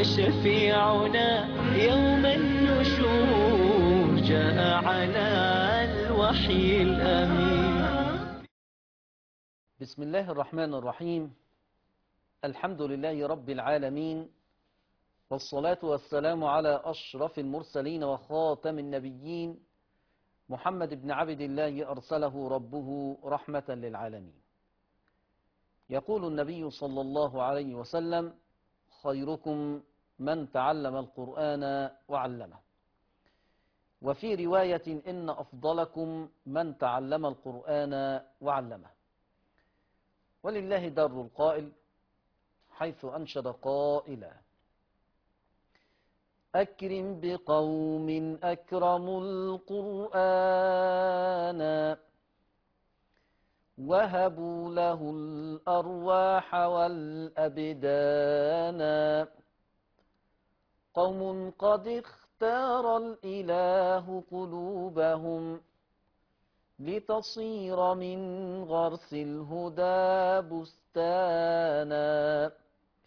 شفيعنا يوم النشور جاء على الوحي الأمين بسم الله الرحمن الرحيم الحمد لله رب العالمين والصلاة والسلام على أشرف المرسلين وخاتم النبيين محمد بن عبد الله أرسله ربه رحمة للعالمين يقول النبي صلى الله عليه وسلم خيركم من تعلم القرآن وعلمه وفي رواية إن أفضلكم من تعلم القرآن وعلمه ولله در القائل حيث أنشد قائلا أكرم بقوم أكرموا القرآن وهبوا له الأرواح والأبدان قوم قد اختار الإله قلوبهم لتصير من غرس الهدى بستانا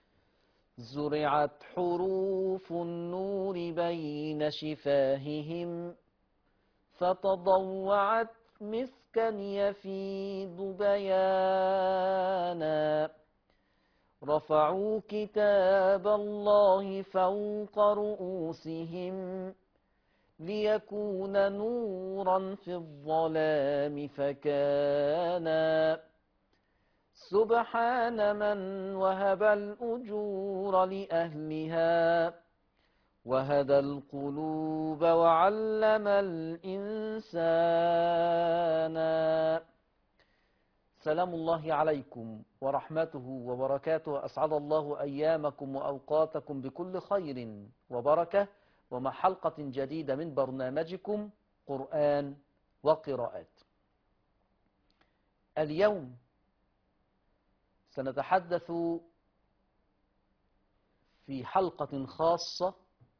زرعت حروف النور بين شفاههم فتضوعت مسكا يفيض بيانا رفعوا كتاب الله فوق رؤوسهم ليكون نورا في الظلام فكان سبحان من وهب الأجور لأهلها وهدى القلوب وعلم الإنسان سلام الله عليكم ورحمته وبركاته أسعد الله أيامكم وأوقاتكم بكل خير وبركة ومع حلقة جديدة من برنامجكم قرآن وقراءات اليوم سنتحدث في حلقة خاصة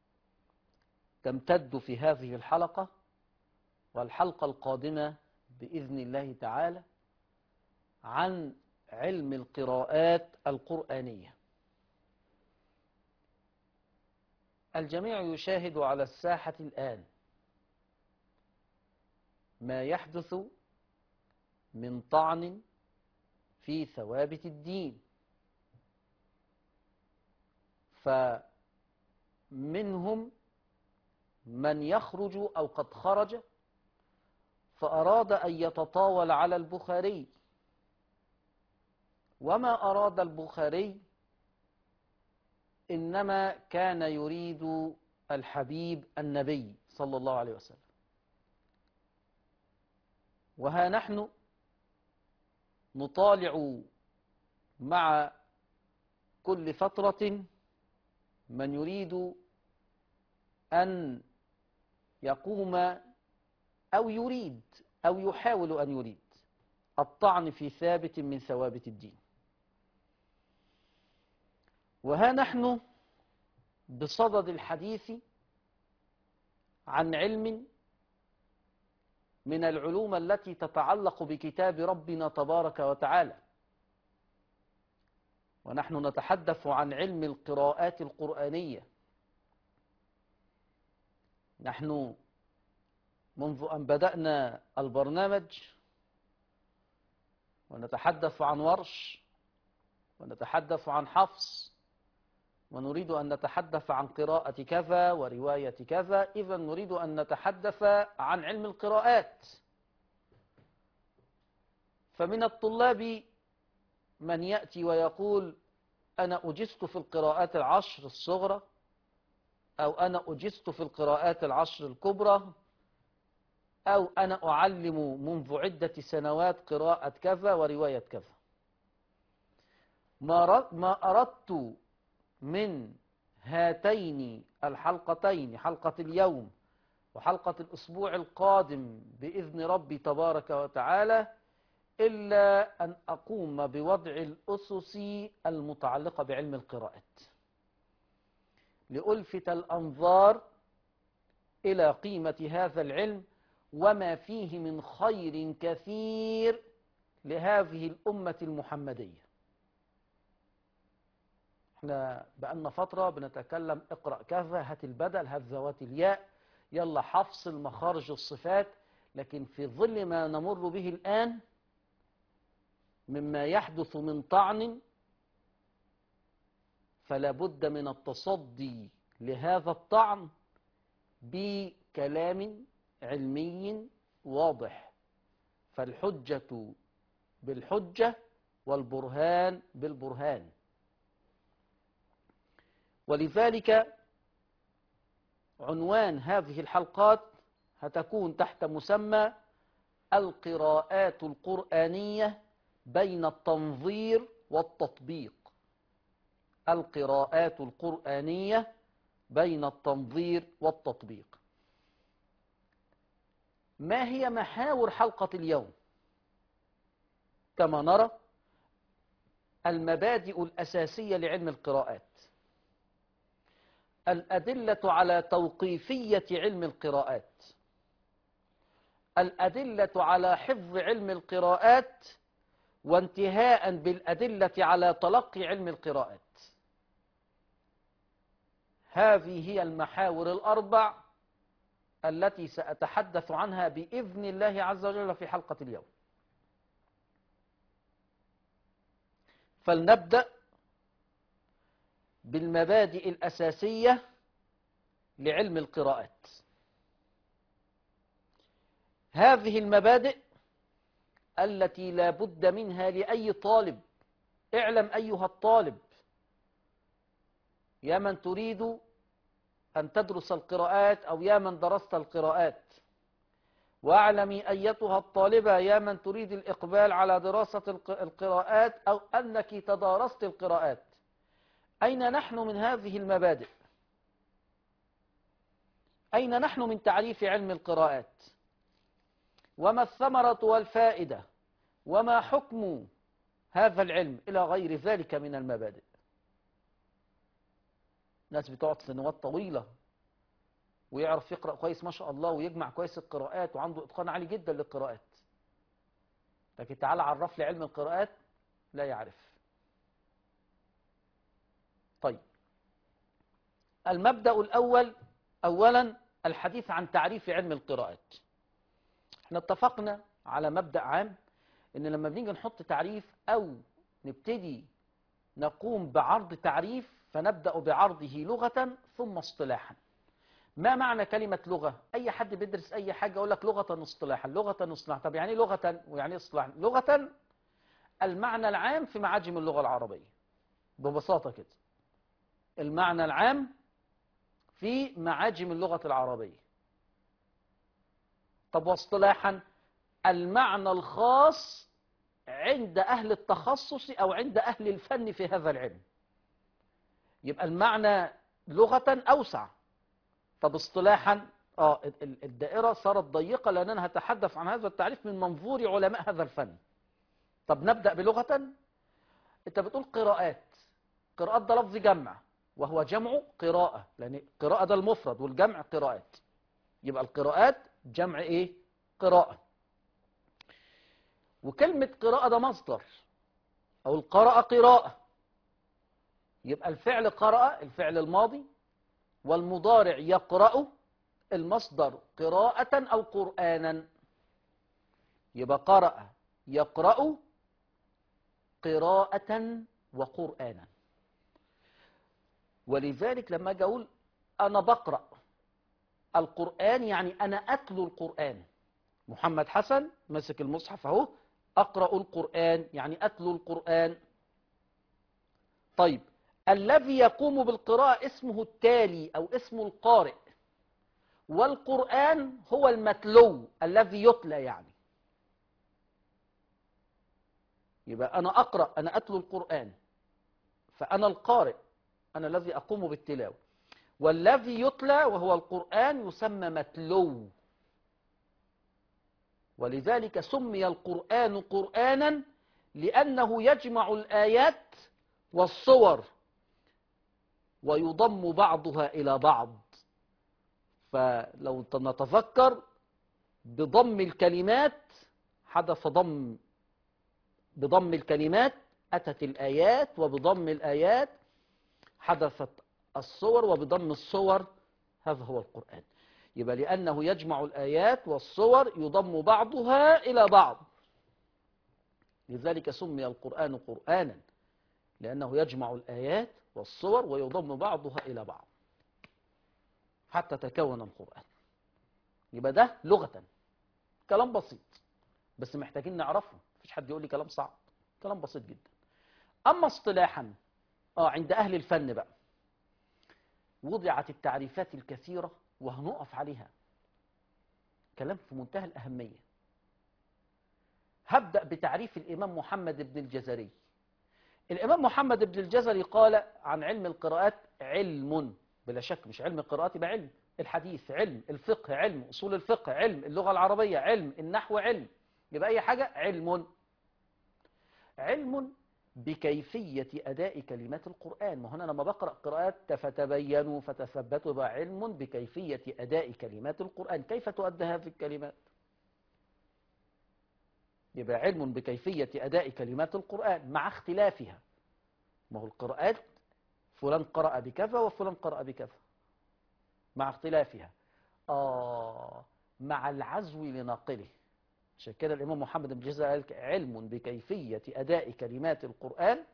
تمتد في هذه الحلقة والحلقة القادمة بإذن الله تعالى عن علم القراءات القرآنية الجميع يشاهد على الساحة الآن ما يحدث من طعن في ثوابت الدين فمنهم من يخرج أو قد خرج فأراد أن يتطاول على البخاري وما أراد البخاري إنما كان يريد الحبيب النبي صلى الله عليه وسلم وها نحن نطالع مع كل فترة من يريد أن يقوم أو يريد أو يحاول أن يريد الطعن في ثابت من ثوابت الدين وها نحن بصدد الحديث عن علم من العلوم التي تتعلق بكتاب ربنا تبارك وتعالى ونحن نتحدث عن علم القراءات القرآنية نحن منذ أن بدأنا البرنامج ونتحدث عن ورش ونتحدث عن حفص ونريد أن نتحدث عن قراءة كذا ورواية كذا إذا نريد أن نتحدث عن علم القراءات فمن الطلاب من يأتي ويقول أنا أجزت في القراءات العشر الصغرى أو أنا أجزت في القراءات العشر الكبرى أو أنا أعلم منذ عدة سنوات قراءة كذا ورواية كذا ما أردت من هاتين الحلقتين حلقة اليوم وحلقة الأسبوع القادم بإذن ربي تبارك وتعالى إلا أن أقوم بوضع الأسس المتعلقة بعلم القراءات لألفت الأنظار إلى قيمة هذا العلم وما فيه من خير كثير لهذه الأمة المحمدية احنا بقالنا فترة بنتكلم اقرأ كذا هات البدل هات ذوات الياء يلا حفصل مخارج الصفات لكن في ظل ما نمر به الآن مما يحدث من طعن فلا بد من التصدي لهذا الطعن بكلام علمي واضح فالحجة بالحجة والبرهان بالبرهان ولذلك عنوان هذه الحلقات هتكون تحت مسمى القراءات القرآنية بين التنظير والتطبيق القراءات القرآنية بين التنظير والتطبيق ما هي محاور حلقة اليوم كما نرى المبادئ الأساسية لعلم القراءات الأدلة على توقيفية علم القراءات الأدلة على حفظ علم القراءات وانتهاء بالأدلة على تلقي علم القراءات هذه هي المحاور الأربع التي سأتحدث عنها بإذن الله عز وجل في حلقة اليوم فلنبدأ بالمبادئ الأساسية لعلم القراءات هذه المبادئ التي لا بد منها لأي طالب اعلم أيها الطالب يا من تريد أن تدرس القراءات أو يا من درست القراءات واعلمي أيتها الطالبة يا من تريد الإقبال على دراسة الق- القراءات أو أنك تدارست القراءات أين نحن من هذه المبادئ أين نحن من تعريف علم القراءات وما الثمرة والفائدة وما حكم هذا العلم إلى غير ذلك من المبادئ ناس بتقعد سنوات طويلة ويعرف يقرأ كويس ما شاء الله ويجمع كويس القراءات وعنده إتقان عالي جدا للقراءات لكن تعال عرف لي علم القراءات لا يعرف طيب المبدأ الأول أولا الحديث عن تعريف علم القراءات احنا اتفقنا على مبدأ عام ان لما بنيجي نحط تعريف او نبتدي نقوم بعرض تعريف فنبدأ بعرضه لغة ثم اصطلاحا ما معنى كلمة لغة أي حد بيدرس أي حاجة يقول لك لغة اصطلاحا لغة اصطلاحا طب يعني إيه لغة ويعني إيه اصطلاحا لغة المعنى العام في معاجم اللغة العربية ببساطة كده المعنى العام في معاجم اللغة العربية طب واصطلاحا المعنى الخاص عند أهل التخصص أو عند أهل الفن في هذا العلم يبقى المعنى لغة أوسع طب اصطلاحا اه ال- ال- الدائرة صارت ضيقة لأن أنا هتحدث عن هذا التعريف من منظور علماء هذا الفن طب نبدأ بلغة أنت بتقول قراءات قراءات ده لفظ جمع وهو جمع قراءة لأن قراءة ده المفرد والجمع قراءات يبقى القراءات جمع إيه قراءة وكلمة قراءة ده مصدر أو القراءة قراءة يبقى الفعل قرأ الفعل الماضي والمضارع يقرأ المصدر قراءة أو قرآنا يبقى قرأ يقرأ قراءة وقرآنا ولذلك لما أجي أقول أنا بقرأ القرآن يعني أنا أتلو القرآن محمد حسن ماسك المصحف أهو أقرأ القرآن يعني أتلو القرآن طيب الذي يقوم بالقراءة اسمه التالي أو اسمه القارئ والقرآن هو المتلو الذي يتلى يعني يبقى أنا أقرأ أنا أتلو القرآن فأنا القارئ أنا الذي أقوم بالتلاوة والذي يتلى وهو القرآن يسمى متلو ولذلك سمي القرآن قرآنا لأنه يجمع الآيات والصور ويضم بعضها إلى بعض فلو نتذكر بضم الكلمات حدث ضم بضم الكلمات أتت الآيات وبضم الآيات حدثت الصور وبضم الصور هذا هو القرآن يبقى لأنه يجمع الآيات والصور يضم بعضها إلى بعض لذلك سمي القرآن قرآنا لأنه يجمع الآيات والصور ويضم بعضها إلى بعض حتى تكون القرآن يبقى ده لغة كلام بسيط بس محتاجين نعرفه مفيش حد يقول لي كلام صعب كلام بسيط جدا أما اصطلاحا اه عند أهل الفن بقى وضعت التعريفات الكثيرة وهنقف عليها كلام في منتهى الأهمية هبدأ بتعريف الإمام محمد بن الجزري الإمام محمد بن الجزري قال عن علم القراءات علم بلا شك مش علم القراءات يبقى علم الحديث علم الفقه علم أصول الفقه علم اللغة العربية علم النحو علم يبقى أي حاجة علم علم بكيفية أداء كلمات القرآن ما هنا لما بقرأ قراءات فتبينوا فتثبتوا بقى علم بكيفية أداء كلمات القرآن كيف تؤدى هذه الكلمات يبقى علم بكيفية أداء كلمات القرآن مع اختلافها ما هو القراءات فلان قرأ بكذا وفلان قرأ بكذا مع اختلافها آه مع العزو لناقله عشان كده الإمام محمد بن جزء قال علم بكيفية أداء كلمات القرآن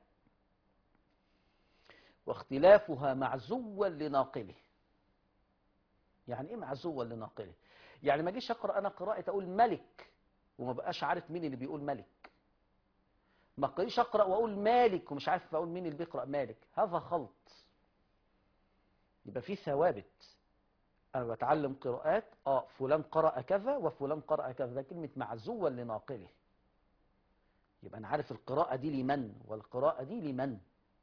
واختلافها معزوا لناقله يعني إيه معزوا لناقله يعني ما جيش أقرأ أنا قراءة أقول ملك وما بقاش عارف مين اللي بيقول ملك ما قريش أقرأ وأقول مالك ومش عارف أقول مين اللي بيقرأ مالك هذا خلط يبقى في ثوابت أنا بتعلم قراءات آه فلان قرأ كذا وفلان قرأ كذا ده كلمة معزوا لناقله يبقى أنا عارف القراءة دي لمن والقراءة دي لمن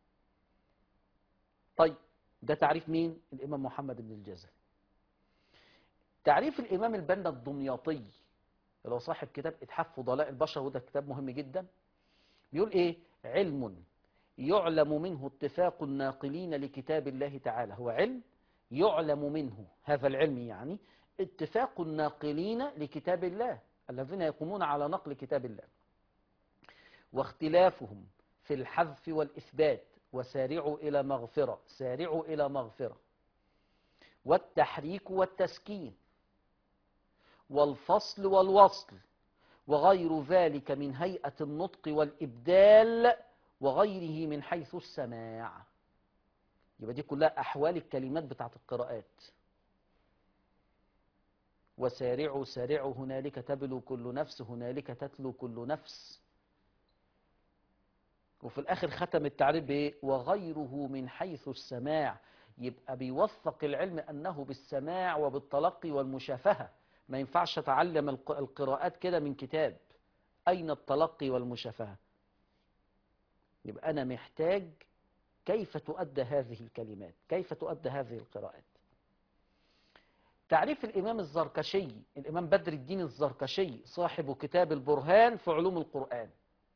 طيب ده تعريف مين الإمام محمد بن الجزري تعريف الإمام البنا الدمياطي اللي هو صاحب كتاب إتحاف فضلاء البشر وده كتاب مهم جدا بيقول إيه علم يعلم منه اتفاق الناقلين لكتاب الله تعالى هو علم يعلم منه هذا العلم يعني اتفاق الناقلين لكتاب الله الذين يقومون على نقل كتاب الله واختلافهم في الحذف والإثبات وسارعوا إلى مغفرة سارعوا إلى مغفرة والتحريك والتسكين والفصل والوصل وغير ذلك من هيئة النطق والإبدال وغيره من حيث السماع يبقى دي كلها أحوال الكلمات بتاعت القراءات وسارعوا سارعوا هنالك تبلو كل نفس هنالك تتلو كل نفس وفي الآخر ختم التعريف بإيه وغيره من حيث السماع يبقى بيوثق العلم أنه بالسماع وبالتلقي والمشافهة ما ينفعش أتعلم القراءات كده من كتاب أين التلقي والمشافهة يبقى أنا محتاج كيف تؤدى هذه الكلمات كيف تؤدى هذه القراءات تعريف الإمام الزركشي الإمام بدر الدين الزركشي صاحب كتاب البرهان في علوم القرآن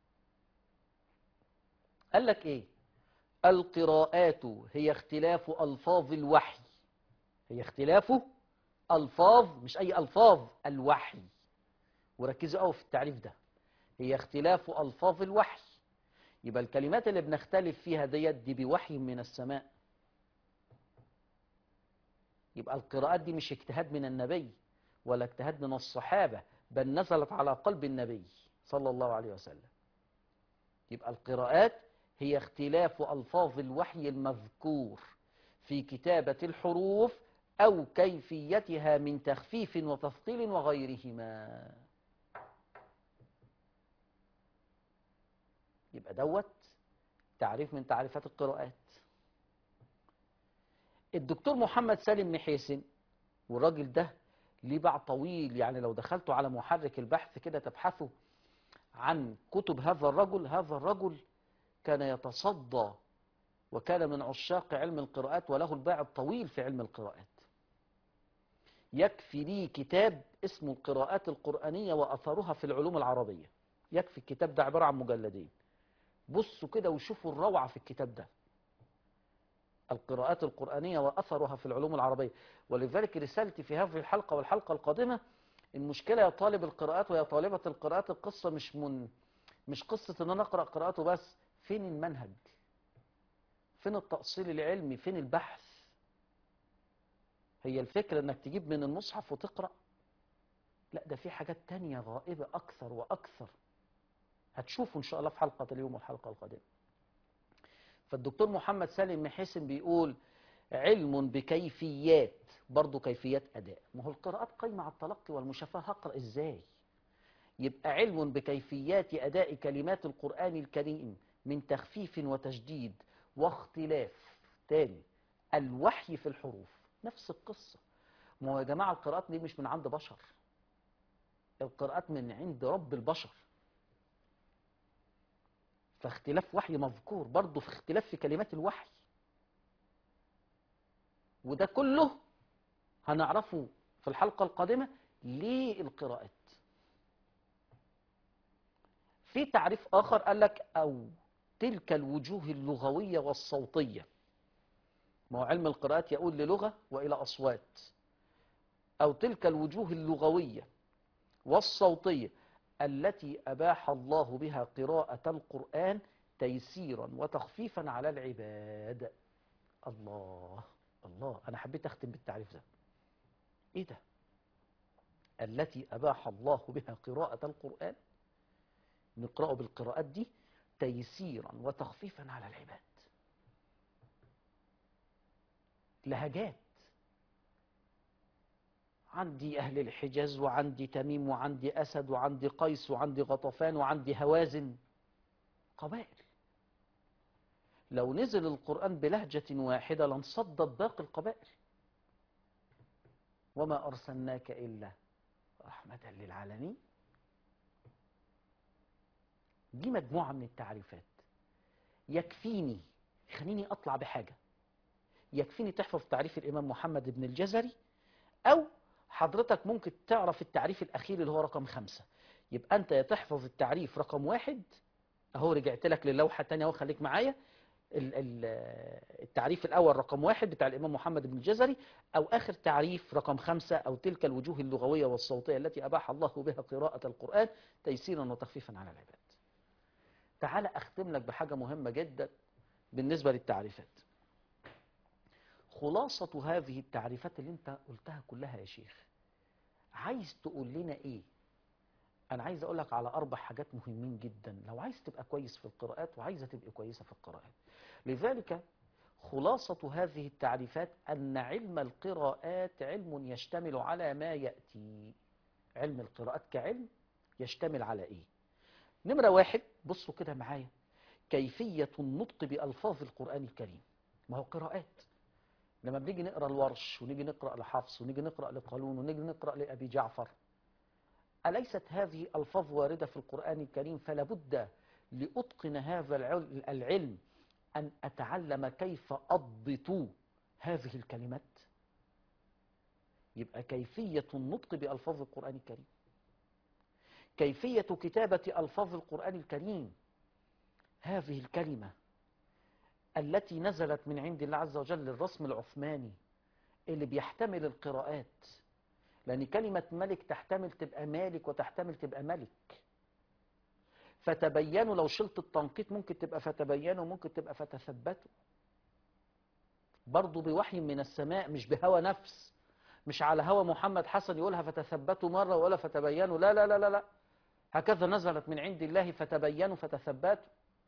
قال لك إيه القراءات هي اختلاف ألفاظ الوحي هي اختلاف ألفاظ مش أي ألفاظ الوحي وركزوا قوي في التعريف ده هي اختلاف ألفاظ الوحي يبقى الكلمات اللي بنختلف فيها ديت دي بوحي من السماء يبقى القراءات دي مش اجتهاد من النبي ولا اجتهاد من الصحابة بل نزلت على قلب النبي صلى الله عليه وسلم يبقى القراءات هي اختلاف ألفاظ الوحي المذكور في كتابة الحروف أو كيفيتها من تخفيف وتثقيل وغيرهما يبقى دوت تعريف من تعريفات القراءات الدكتور محمد سالم محيسن والراجل ده ليه باع طويل يعني لو دخلتوا على محرك البحث كده تبحثوا عن كتب هذا الرجل هذا الرجل كان يتصدى وكان من عشاق علم القراءات وله الباع الطويل في علم القراءات يكفي لي كتاب اسمه القراءات القرآنية وأثرها في العلوم العربية يكفي الكتاب ده عبارة عن مجلدين بصوا كده وشوفوا الروعة في الكتاب ده القراءات القرآنية وأثرها في العلوم العربية ولذلك رسالتي في هذه الحلقة والحلقة القادمة المشكلة يا طالب القراءات ويا طالبة القراءات القصة مش من مش قصة ان انا اقرأ قراءاته بس فين المنهج فين التأصيل العلمي فين البحث هي الفكرة انك تجيب من المصحف وتقرأ لا ده في حاجات تانية غائبة أكثر وأكثر هتشوفوا إن شاء الله في حلقة اليوم والحلقة القادمة فالدكتور محمد سالم محسن بيقول علم بكيفيات برضه كيفيات أداء ما هو القراءات قايمة على التلقي والمشافهة هقرأ إزاي يبقى علم بكيفيات أداء كلمات القرآن الكريم من تخفيف وتشديد واختلاف تاني الوحي في الحروف نفس القصة ما هو يا جماعة القراءات دي مش من عند بشر القراءات من عند رب البشر فاختلاف وحي مذكور برضه في اختلاف في كلمات الوحي وده كله هنعرفه في الحلقة القادمة ليه القراءات في تعريف آخر قال لك أو تلك الوجوه اللغوية والصوتية ما هو علم القراءات يقول للغة وإلى أصوات أو تلك الوجوه اللغوية والصوتية التي أباح الله بها قراءة القرآن تيسيرا وتخفيفا على العباد الله الله أنا حبيت أختم بالتعريف ده إيه ده التي أباح الله بها قراءة القرآن نقرأه بالقراءات دي تيسيرا وتخفيفا على العباد لهجات عندي أهل الحجاز وعندي تميم وعندي أسد وعندي قيس وعندي غطفان وعندي هوازن قبائل لو نزل القرآن بلهجة واحدة لانصدت باقي القبائل وما أرسلناك إلا رحمة للعالمين دي مجموعة من التعريفات يكفيني خليني أطلع بحاجة يكفيني تحفظ تعريف الإمام محمد بن الجزري أو حضرتك ممكن تعرف التعريف الأخير اللي هو رقم خمسة يبقى أنت يا تحفظ التعريف رقم واحد أهو رجعت لك للوحة الثانية أهو خليك معايا ال- ال- التعريف الأول رقم واحد بتاع الإمام محمد بن الجزري أو آخر تعريف رقم خمسة أو تلك الوجوه اللغوية والصوتية التي أباح الله بها قراءة القرآن تيسيرا وتخفيفا على العباد تعال أختم لك بحاجة مهمة جدا بالنسبة للتعريفات خلاصة هذه التعريفات اللي انت قلتها كلها يا شيخ عايز تقول لنا ايه انا عايز اقول لك على اربع حاجات مهمين جدا لو عايز تبقى كويس في القراءات وعايزة تبقى كويسة في القراءات لذلك خلاصة هذه التعريفات أن علم القراءات علم يشتمل على ما يأتي علم القراءات كعلم يشتمل على إيه نمرة واحد بصوا كده معايا كيفية النطق بألفاظ القرآن الكريم ما هو قراءات لما بنيجي نقرأ الورش ونيجي نقرأ لحفص ونيجي نقرأ لقالون ونيجي نقرأ لأبي جعفر أليست هذه ألفاظ واردة في القرآن الكريم فلا بد لأتقن هذا العل- العلم أن أتعلم كيف أضبط هذه الكلمات يبقى كيفية النطق بألفاظ القرآن الكريم كيفية كتابة ألفاظ القرآن الكريم هذه الكلمة التي نزلت من عند الله عز وجل الرسم العثماني اللي بيحتمل القراءات لأن كلمة ملك تحتمل تبقى مالك وتحتمل تبقى ملك فتبينوا لو شلت التنقيط ممكن تبقى فتبينوا ممكن تبقى فتثبتوا برضو بوحي من السماء مش بهوى نفس مش على هوى محمد حسن يقولها فتثبتوا مرة ولا فتبينوا لا لا لا لا لا هكذا نزلت من عند الله فتبينوا فتثبتوا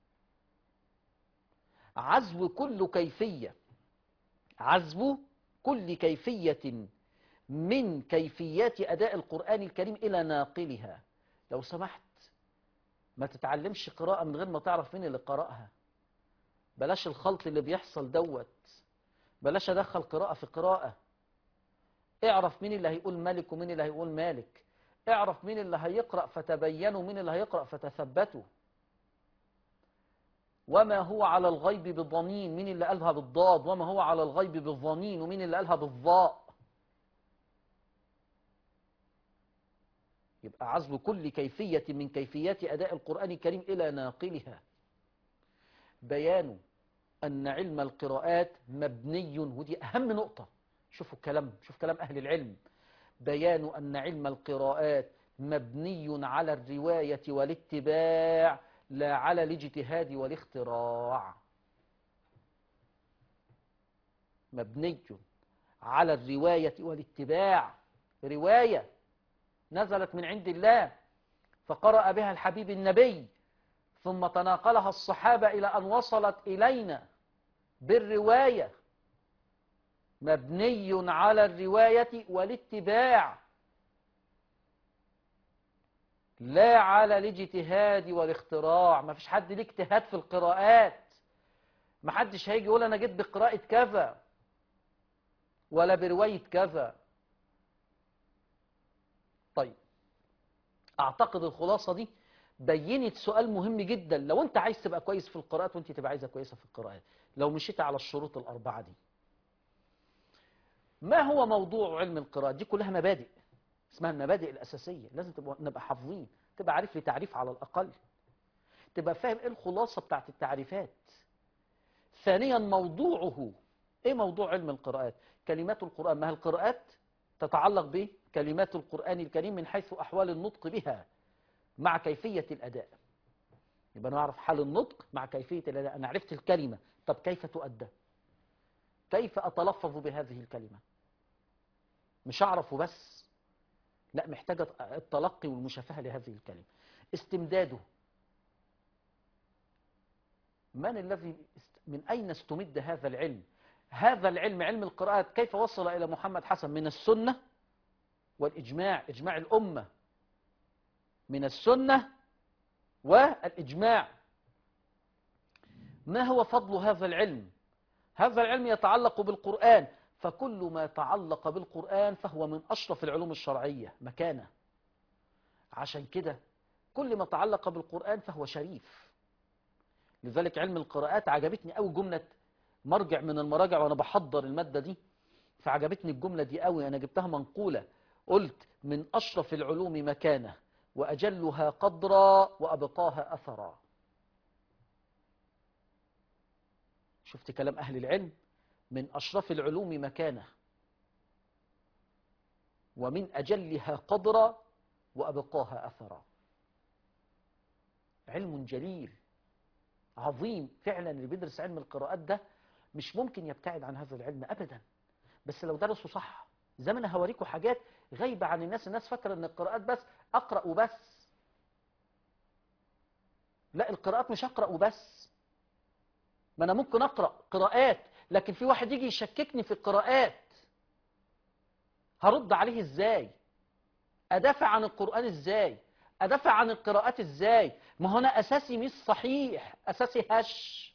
عزو كل كيفية عزو كل كيفية من كيفيات أداء القرآن الكريم إلى ناقلها لو سمحت ما تتعلمش قراءة من غير ما تعرف مين اللي قرأها بلاش الخلط اللي بيحصل دوت بلاش أدخل قراءة في قراءة اعرف مين اللي هيقول ملك ومين اللي هيقول مالك اعرف مين اللي هيقرأ فتبينوا ومين اللي هيقرأ فتثبتوا وما هو على الغيب بضنين مين اللي قالها بالضاد وما هو على الغيب بالظنين ومين اللي قالها بالضاء يبقى عزل كل كيفية من كيفيات أداء القرآن الكريم إلى ناقلها بيان أن علم القراءات مبني ودي أهم نقطة شوفوا الكلام شوف كلام أهل العلم بيان أن علم القراءات مبني على الرواية والاتباع لا على الاجتهاد والاختراع مبني على الرواية والاتباع رواية نزلت من عند الله فقرأ بها الحبيب النبي ثم تناقلها الصحابة إلى أن وصلت إلينا بالرواية مبني على الرواية والاتباع لا على الاجتهاد والاختراع ما فيش حد ليه اجتهاد في القراءات ما حدش هيجي يقول انا جيت بقراءة كذا ولا برواية كذا طيب اعتقد الخلاصة دي بينت سؤال مهم جدا لو انت عايز تبقى كويس في القراءات وانت تبقى عايزة كويسة في القراءات لو مشيت على الشروط الأربعة دي ما هو موضوع علم القراءات دي كلها مبادئ اسمها المبادئ الأساسية لازم تبقى نبقى حافظين تبقى عارف لي تعريف على الأقل تبقى فاهم ايه الخلاصة بتاعت التعريفات ثانيا موضوعه ايه موضوع علم القراءات كلمات القرآن ما هي القراءات تتعلق بكلمات القرآن الكريم من حيث أحوال النطق بها مع كيفية الأداء يبقى نعرف حال النطق مع كيفية الأداء أنا عرفت الكلمة طب كيف تؤدى كيف أتلفظ بهذه الكلمة مش أعرف بس لا محتاجة التلقي والمشافهة لهذه الكلمة استمداده من الذي من أين استمد هذا العلم هذا العلم علم القراءات كيف وصل إلى محمد حسن من السنة والإجماع إجماع الأمة من السنة والإجماع ما هو فضل هذا العلم هذا العلم يتعلق بالقرآن فكل ما تعلق بالقرآن فهو من أشرف العلوم الشرعية مكانة عشان كده كل ما تعلق بالقرآن فهو شريف لذلك علم القراءات عجبتني أوي جملة مرجع من المراجع وأنا بحضر المادة دي فعجبتني الجملة دي أوي أنا جبتها منقولة قلت من أشرف العلوم مكانة وأجلها قدرا وأبقاها أثرا شفت كلام أهل العلم من أشرف العلوم مكانة ومن أجلها قدرا وأبقاها أثرا علم جليل عظيم فعلا اللي بيدرس علم القراءات ده مش ممكن يبتعد عن هذا العلم أبدا بس لو درسوا صح زي ما انا هوريكم حاجات غايبة عن الناس الناس فاكرة ان القراءات بس اقرأ وبس لا القراءات مش اقرأ وبس ما انا ممكن اقرأ قراءات لكن في واحد يجي يشككني في القراءات هرد عليه ازاي ادافع عن القرآن ازاي ادافع عن القراءات ازاي ما هنا اساسي مش صحيح اساسي هش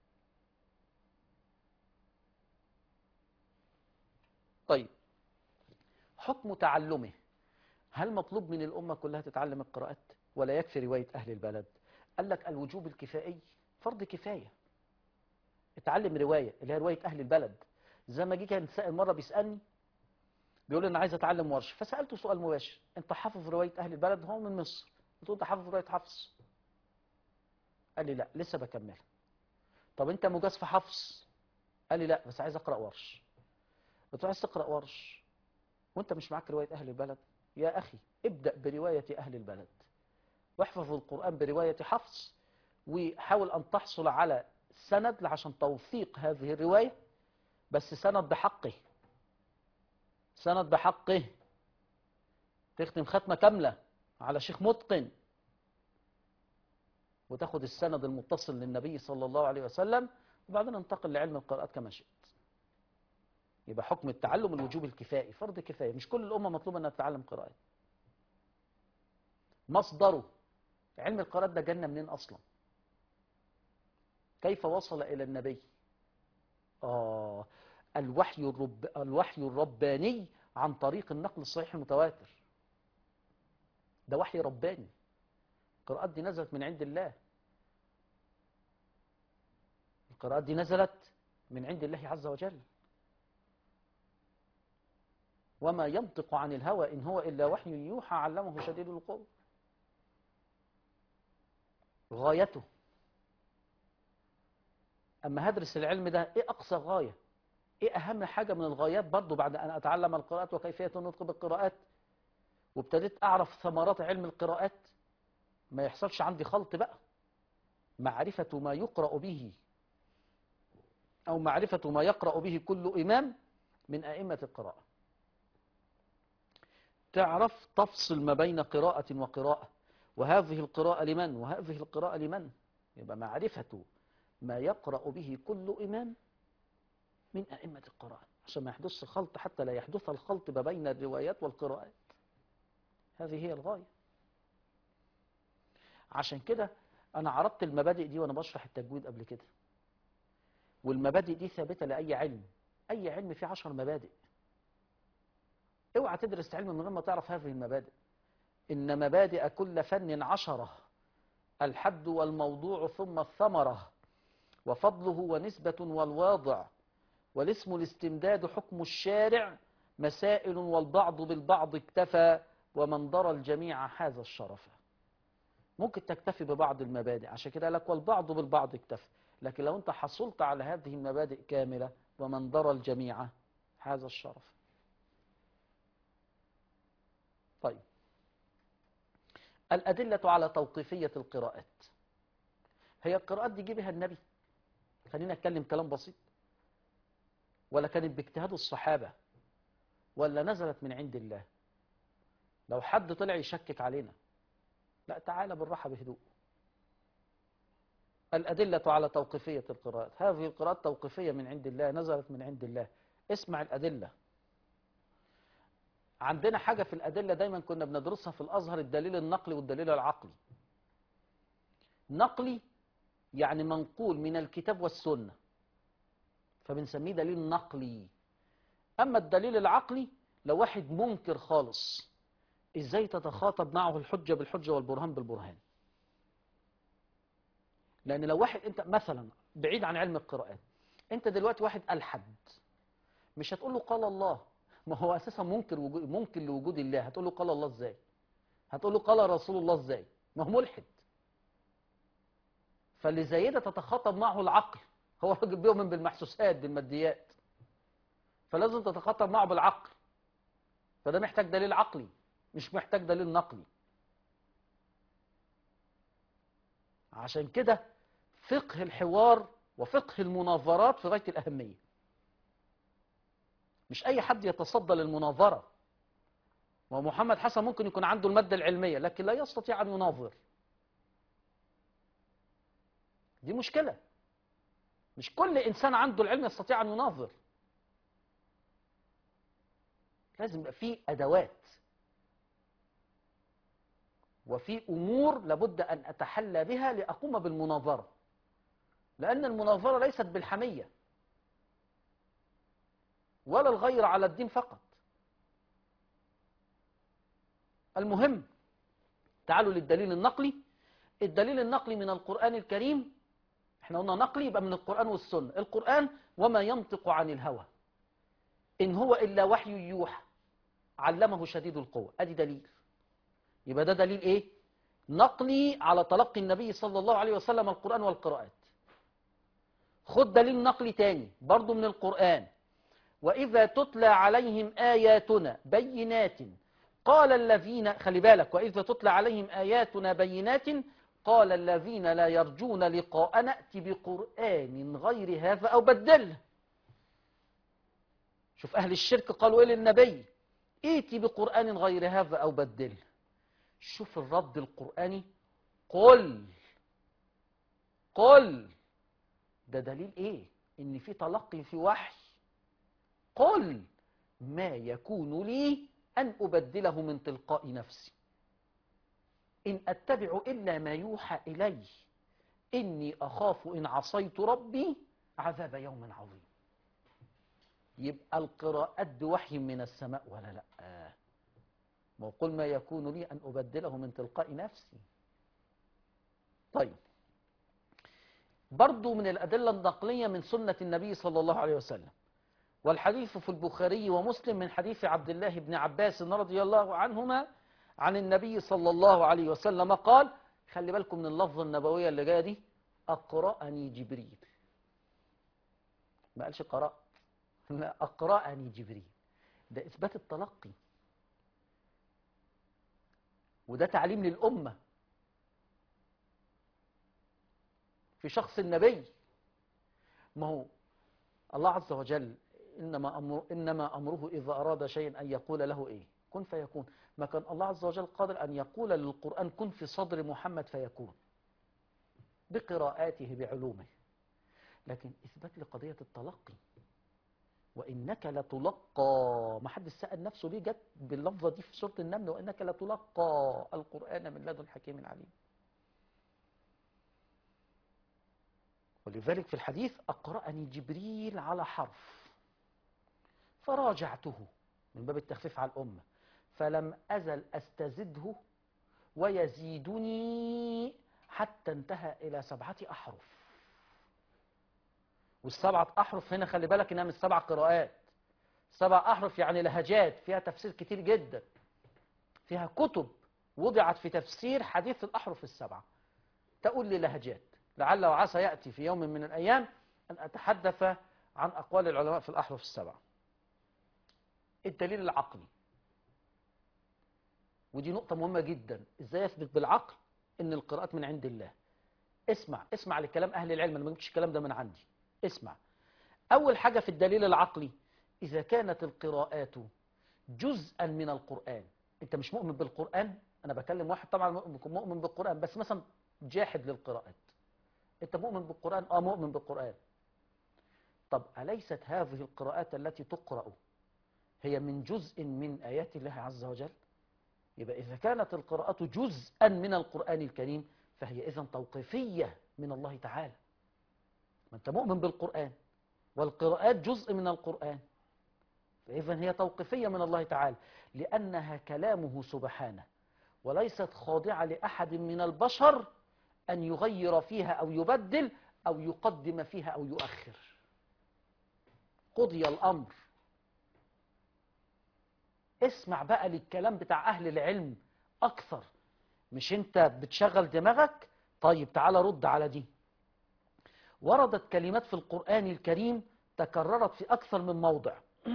طيب حكم تعلمه هل مطلوب من الأمة كلها تتعلم القراءات ولا يكفي رواية أهل البلد قال لك الوجوب الكفائي فرض كفاية اتعلم رواية اللي هي رواية أهل البلد زي ما جه كان سائل مرة بيسألني بيقول لي أنا عايز أتعلم ورش فسألته سؤال مباشر أنت حافظ رواية أهل البلد هو من مصر قلت له أنت حافظ رواية حفص قال لي لا لسه بكملها طب أنت مجاز في حفص قال لي لا بس عايز أقرأ ورش قلت له عايز تقرأ ورش وانت مش معاك رواية أهل البلد يا أخي ابدأ برواية أهل البلد واحفظ القرآن برواية حفص وحاول أن تحصل على سند عشان توثيق هذه الرواية بس سند بحقه سند بحقه تختم ختمة كاملة على شيخ متقن وتاخد السند المتصل للنبي صلى الله عليه وسلم وبعدين انتقل لعلم القراءات كما شئت يبقى حكم التعلم الوجوب الكفائي فرض كفاية مش كل الأمة مطلوبة أنها تتعلم قراءة مصدره علم القراءات ده جنة منين أصلا كيف وصل إلى النبي آه الوحي, الرب الوحي الرباني عن طريق النقل الصحيح المتواتر ده وحي رباني القراءات دي نزلت من عند الله القراءات دي نزلت من عند الله عز وجل وما ينطق عن الهوى إن هو إلا وحي يوحى علمه شديد القوة غايته أما هدرس العلم ده إيه أقصى غاية إيه أهم حاجة من الغايات برضو بعد أن أتعلم القراءات وكيفية النطق بالقراءات وابتديت أعرف ثمرات علم القراءات ما يحصلش عندي خلط بقى معرفة ما يقرأ به أو معرفة ما يقرأ به كل إمام من أئمة القراءة تعرف تفصل ما بين قراءة وقراءة وهذه القراءة لمن وهذه القراءة لمن يبقى معرفة ما يقرأ به كل إمام من أئمة القراءة عشان ما يحدث خلط حتى لا يحدث الخلط ما بين الروايات والقراءات هذه هي الغاية عشان كده أنا عرضت المبادئ دي وأنا بشرح التجويد قبل كده والمبادئ دي ثابتة لأي علم أي علم فيه عشر مبادئ اوعى تدرس علم من غير ما تعرف هذه المبادئ إن مبادئ كل فن عشرة الحد والموضوع ثم الثمرة وفضله ونسبة والواضع والاسم الاستمداد حكم الشارع مسائل والبعض بالبعض اكتفى ومن درى الجميع حاز الشرف ممكن تكتفي ببعض المبادئ عشان كده لك والبعض بالبعض اكتفى لكن لو انت حصلت على هذه المبادئ كاملة ومن درى الجميع حاز الشرف طيب الأدلة على توقيفية القراءات هي القراءات دي جيبها النبي خلينا نتكلم كلام بسيط ولا كانت باجتهاد الصحابة ولا نزلت من عند الله لو حد طلع يشكك علينا لا تعالى بالراحة بهدوء الأدلة على توقيفية القراءات هذه القراءات توقيفية من عند الله نزلت من عند الله اسمع الأدلة عندنا حاجة في الأدلة دايما كنا بندرسها في الأزهر الدليل النقلي والدليل العقلي نقلي يعني منقول من الكتاب والسنة فبنسميه دليل نقلي أما الدليل العقلي لو واحد منكر خالص إزاي تتخاطب معه الحجة بالحجة والبرهان بالبرهان لأن لو واحد أنت مثلا بعيد عن علم القراءات أنت دلوقتي واحد ألحد مش هتقول له قال الله ما هو أساسا منكر وجود ممكن لوجود الله هتقول له قال الله إزاي هتقول له قال رسول الله إزاي ما هو ملحد فاللي زي ده تتخاطب معه العقل هو راجل بيؤمن بالمحسوسات بالماديات فلازم تتخاطب معه بالعقل فده محتاج دليل عقلي مش محتاج دليل نقلي عشان كده فقه الحوار وفقه المناظرات في غاية الأهمية مش أي حد يتصدى للمناظرة ومحمد حسن ممكن يكون عنده المادة العلمية لكن لا يستطيع أن يناظر دي مشكلة مش كل إنسان عنده العلم يستطيع أن يناظر لازم يبقى فيه أدوات وفي أمور لابد أن أتحلى بها لأقوم بالمناظرة لأن المناظرة ليست بالحمية ولا الغير على الدين فقط المهم تعالوا للدليل النقلي الدليل النقلي من القرآن الكريم احنا قلنا نقلي يبقى من القرآن والسنة القرآن وما ينطق عن الهوى إن هو إلا وحي يوحى علمه شديد القوة أدي دليل يبقى ده دليل إيه نقلي على تلقي النبي صلى الله عليه وسلم القرآن والقراءات خد دليل نقلي تاني برضو من القرآن وإذا تتلى عليهم آياتنا بينات قال الذين خلي بالك وإذا تتلى عليهم آياتنا بينات قال الذين لا يرجون لقاء نأتي بقرآن غير هذا أو بدله شوف أهل الشرك قالوا إيه للنبي ائتي بقرآن غير هذا أو بدله شوف الرد القرآني قل قل ده دليل ايه ان في تلقي في وحي قل ما يكون لي ان ابدله من تلقاء نفسي ان اتبع الا ما يوحى الي اني اخاف ان عصيت ربي عذاب يوم عظيم يبقى القراءات بوحي من السماء ولا لا آه. وقل ما يكون لي أن أبدله من تلقاء نفسي طيب برضو من الأدلة النقلية من سنة النبي صلى الله عليه وسلم والحديث في البخاري ومسلم من حديث عبد الله بن عباس رضي الله عنهما عن النبي صلى الله عليه وسلم قال خلي بالكم من اللفظة النبوية اللي جاية دي أقرأني جبريل ما قالش قرأت لا أقرأني جبريل ده إثبات التلقي وده تعليم للأمة في شخص النبي ما هو الله عز وجل إنما, أمر إنما أمره إذا أراد شيئا أن يقول له إيه كن فيكون ما كان الله عز وجل قادر أن يقول للقرآن كن في صدر محمد فيكون بقراءاته بعلومه لكن إثبات لقضية التلقي وإنك لتلقى ما حد سأل نفسه ليه جت باللفظة دي في سورة النمل وإنك لتلقى القرآن من لدن حكيم عليم ولذلك في الحديث أقرأني جبريل على حرف فراجعته من باب التخفيف على الأمة فلم أزل أستزده ويزيدني حتى انتهى إلى سبعة أحرف والسبعة أحرف هنا خلي بالك إنها مش سبع قراءات سبع أحرف يعني لهجات فيها تفسير كتير جدا فيها كتب وضعت في تفسير حديث الأحرف السبعة تقول لي لهجات لعل وعسى يأتي في يوم من الأيام أن أتحدث عن أقوال العلماء في الأحرف السبعة الدليل العقلي ودي نقطة مهمة جدا ازاي يثبت بالعقل ان القراءات من عند الله اسمع اسمع لكلام اهل العلم انا ما جبتش الكلام ده من عندي اسمع اول حاجة في الدليل العقلي اذا كانت القراءات جزءا من القرآن انت مش مؤمن بالقرآن انا بكلم واحد طبعا مؤمن بالقرآن بس مثلا جاحد للقراءات انت مؤمن بالقرآن اه مؤمن بالقرآن طب أليست هذه القراءات التي تقرأ هي من جزء من آيات الله عز وجل يبقى إذا كانت القراءة جزءا من القرآن الكريم فهي إذا توقيفية من الله تعالى ما أنت مؤمن بالقرآن والقراءات جزء من القرآن فإذا هي توقيفية من الله تعالى لأنها كلامه سبحانه وليست خاضعة لأحد من البشر أن يغير فيها أو يبدل أو يقدم فيها أو يؤخر قضي الأمر اسمع بقى للكلام بتاع أهل العلم أكثر مش أنت بتشغل دماغك طيب تعالى رد على دي وردت كلمات في القرآن الكريم تكررت في أكثر من موضع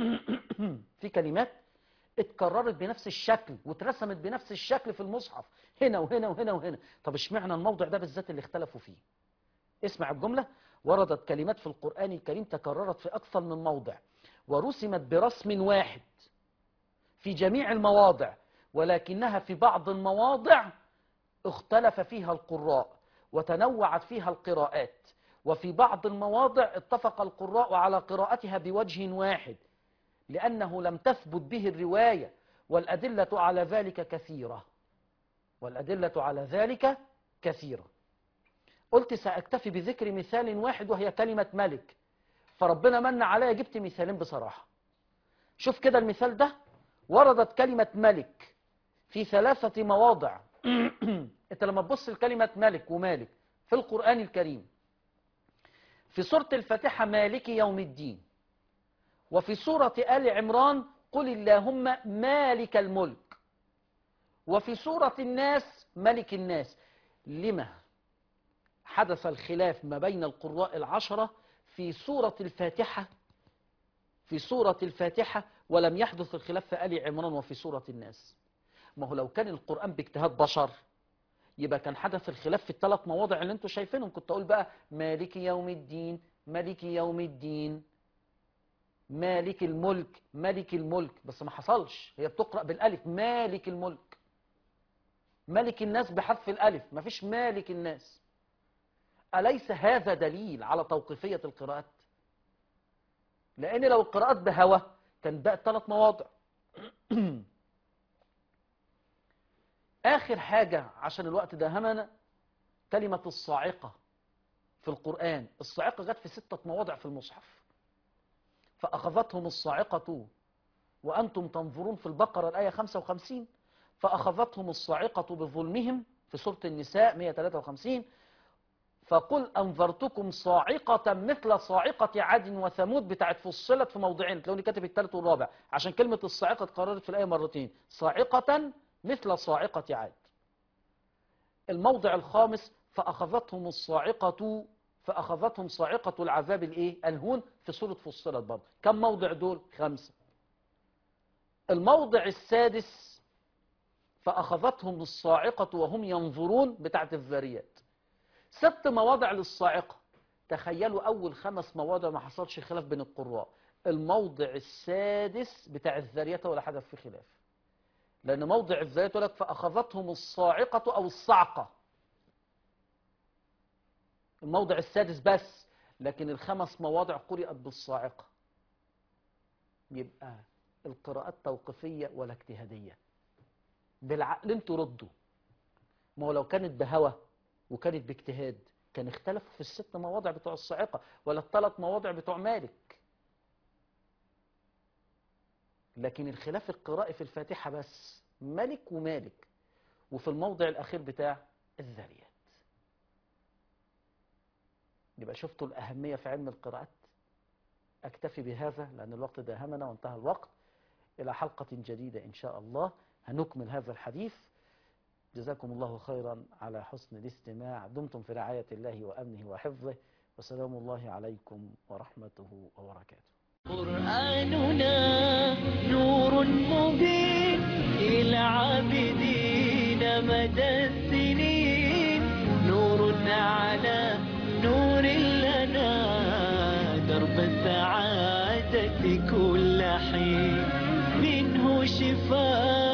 في كلمات اتكررت بنفس الشكل واترسمت بنفس الشكل في المصحف هنا وهنا وهنا وهنا طب اشمعنى الموضع ده بالذات اللي اختلفوا فيه اسمع الجملة وردت كلمات في القرآن الكريم تكررت في أكثر من موضع ورسمت برسم واحد في جميع المواضع ولكنها في بعض المواضع اختلف فيها القراء وتنوعت فيها القراءات وفي بعض المواضع اتفق القراء على قراءتها بوجه واحد لأنه لم تثبت به الرواية والأدلة على ذلك كثيرة والأدلة على ذلك كثيرة قلت سأكتفي بذكر مثال واحد وهي كلمة ملك فربنا من عليا جبت مثالين بصراحة شوف كده المثال ده وردت كلمة ملك في ثلاثة مواضع انت لما تبص لكلمة ملك ومالك في القرآن الكريم في سورة الفاتحة مالك يوم الدين وفي سورة آل عمران قل اللهم مالك الملك وفي سورة الناس ملك الناس لما حدث الخلاف ما بين القراء العشرة في سورة الفاتحة في سورة الفاتحة ولم يحدث الخلاف في آل عمران وفي سورة الناس ما هو لو كان القرآن باجتهاد بشر يبقى كان حدث الخلاف في الثلاث مواضع اللي انتوا شايفينهم كنت اقول بقى مالك يوم الدين مالك يوم الدين مالك الملك ملك الملك بس ما حصلش هي بتقرأ بالالف مالك الملك ملك الناس بحذف الالف ما فيش مالك الناس أليس هذا دليل على توقيفية القراءات لأن لو القراءات بهوى كان بقى ثلاث مواضع آخر حاجة عشان الوقت ده همنا كلمة الصاعقة في القرآن الصاعقة جت في ستة مواضع في المصحف فأخذتهم الصاعقة وأنتم تنظرون في البقرة الآية 55 فأخذتهم الصاعقة بظلمهم في سورة النساء 153 فقل أنذرتكم صاعقة مثل صاعقة عاد وثمود بتاعت فصلت في موضعين تلاقوني كاتب الثالث والرابع عشان كلمة الصاعقة اتكررت في الآية مرتين صاعقة مثل صاعقة عاد الموضع الخامس فأخذتهم الصاعقة فأخذتهم صاعقة العذاب الإيه؟ الهون في سورة فصلت برضه كم موضع دول؟ خمسة الموضع السادس فأخذتهم الصاعقة وهم ينظرون بتاعت الذاريات ست مواضع للصاعقة تخيلوا أول خمس مواضع ما حصلش خلاف بين القراء الموضع السادس بتاع الذارية ولا حدث فيه خلاف لأن موضع الذارية يقول لك فأخذتهم الصاعقة أو الصعقة الموضع السادس بس لكن الخمس مواضع قرأت بالصاعقة يبقى القراءات توقيفية ولا اجتهادية بالعقل انتوا ردوا ما هو لو كانت بهوى وكانت باجتهاد كان اختلفوا في الست مواضع بتوع الصاعقة ولا الثلاث مواضع بتوع مالك لكن الخلاف القرائي في الفاتحة بس ملك ومالك وفي الموضع الأخير بتاع الذاريات يبقى شفتوا الأهمية في علم القراءات أكتفي بهذا لأن الوقت داهمنا وانتهى الوقت إلى حلقة جديدة إن شاء الله هنكمل هذا الحديث جزاكم الله خيرا على حسن الاستماع دمتم في رعاية الله وأمنه وحفظه وسلام الله عليكم ورحمته وبركاته قرآننا نور مبين للعابدين مدى السنين نور على نور لنا درب السعادة كل حين منه شفاء